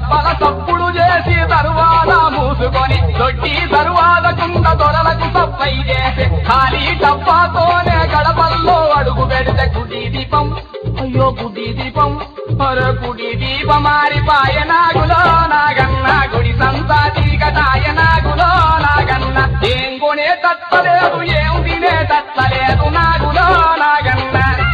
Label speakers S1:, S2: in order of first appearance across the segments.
S1: తప్పల తప్పుడు చేసి తరువాత మూసుకొని దొడ్డి తరువాత కుండ దొరలకు సప్పై చేసి ఖాళీ డబ్బాతోనే గడపల్లో అడుగు పెడితే గుడి దీపం అయ్యో గుడి దీపం మరో గుడి దీపం మారిపాయ నాగులో నాగన్న గుడి సంతా తీగటాయ నాగులో నాగన్న ఏం కొనే తట్టలేదు ఏం తినే తట్టలేదు నాగులో నాగన్న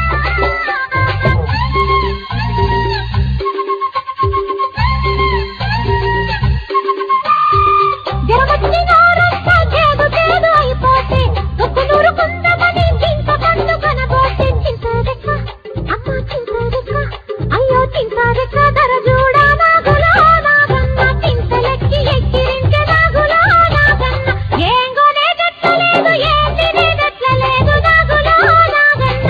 S2: జరగచ్చి నోరంతా చేదు చేదు అయిపోతే ఒక్క నూరు కుందమని చింత పండు కనబోతే చింతరెక్క అమ్మ చింతరెక్క అయ్యో చింతరెక్క ధర చూడా నాగులో నాగన్న చింతలెక్కి ఎక్కిరించే నాగులో నాగన్న ఏం కొనే గట్లలేదు ఏం తినే గట్లలేదు నాగులో నాగన్న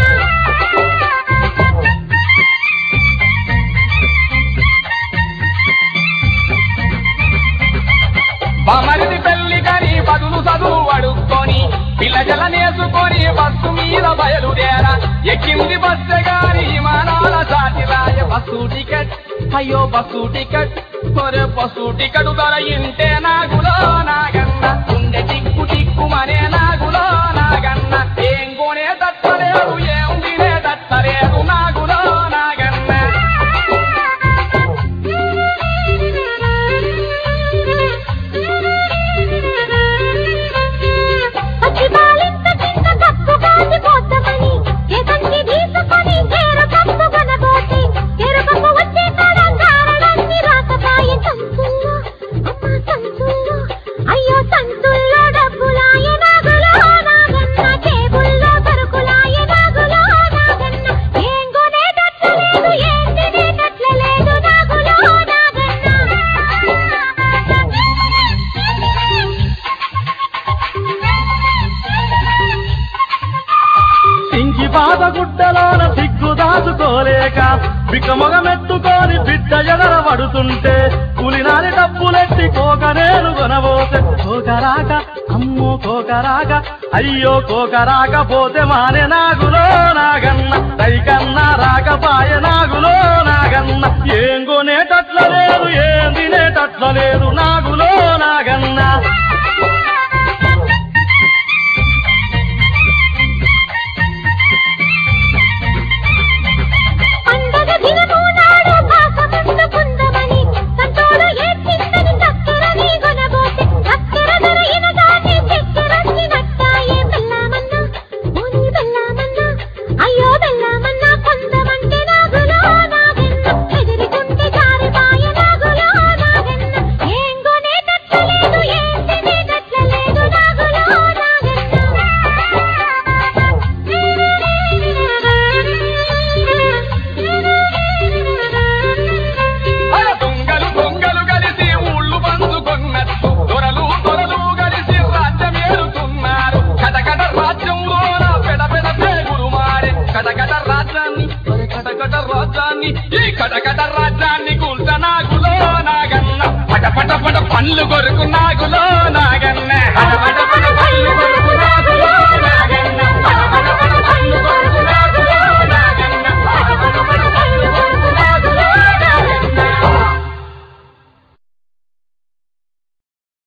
S1: బమరిది పెళ్లి కని బదులు చదువు అడుక్కొని పిల్లజల నేసుకొని బస్సు మీద బయలుదేరా ఎక్కింది బస్సు గాని విమానాల సాటిరాయ బస్సు టికెట్ అయ్యో బస్సు టికెట్ ఒరే బస్సు టికెట్ ధర ఇంటే నాగులో నాగన్న గుండె టిక్కు టిక్కు మనే నాగులో నాగన్న ఏం కొనే తట్టలేదు ఏం తినే తట్టలేదు నాగులో నాగన్న
S2: పచ్చి బాలింత కింద కప్పు కాసిపోతామని ఏ కంచి తీసుకొని కేరు కప్పు కనబోతే కేరు కప్పు వచ్చే కాడ కారణాన్ని రాకపాయ సంచుల్లో అమ్మ సంచుల్లో అయ్యో సంచుల్లో డబ్బులాయ నాగులో నాగన్న టేబుల్లో సరుకులాయ నాగులో నాగన్న ఏం కొనేటట్లేదు ఏం తినేటట్లేదు నాగులో
S3: ఇంకి పాత గుడ్డలోన సిగ్గు దాచుకోలేక బిక్కమొగమెత్తుకొని బిడ్డ ఎదర పడుతుంటే పులినారి డబ్బులెట్టి కోకనేలు కొనబోతే కోకరాక అమ్మో కోకరాక అయ్యో కోకరాక పోతే మానే నాగులో నాగన్న దైకన్నా రాకపాయ నాగులో నాగన్న ఏం కొనేటట్ల లేదు ఏం తినేటట్ల లేదు నాగులో నాగన్న
S2: పండగ దినము నాడు కాకముందుకుందమని సంతోడు ఏడ్చిందని చక్కెరని కొనబోతే చక్కెర ధర ఇనగానే చక్కెరని నట్టాయే బెల్లమన్నా ఓని బెల్లమన్నా అయ్యో బెల్లమన్నా కొందమంటే నాగులో నాగన్న ఎదురుకుంటే జారిపాయ నాగులో నాగన్న ఏం కొనేటట్లేదు ఏం తినేటట్లేదు నాగులో నాగన్న
S1: అల దొంగలు దొంగలు కలిసి ఊళ్ళు పంచుకున్నట్టు దొరలు దొరలు కలిసి రాజ్యం ఏలుతున్నారు కటకట రాజ్యంలోన పెడ పెడ పేగులు మారే కటకట రాజ్యాన్ని ఒరే కటకట రాజ్యాన్ని ఈ కటకట రాజ్యాన్ని కూల్చ నాగులో నాగన్న పట పట పట పండ్లు కొరకు నాగులో నాగన్న పట పట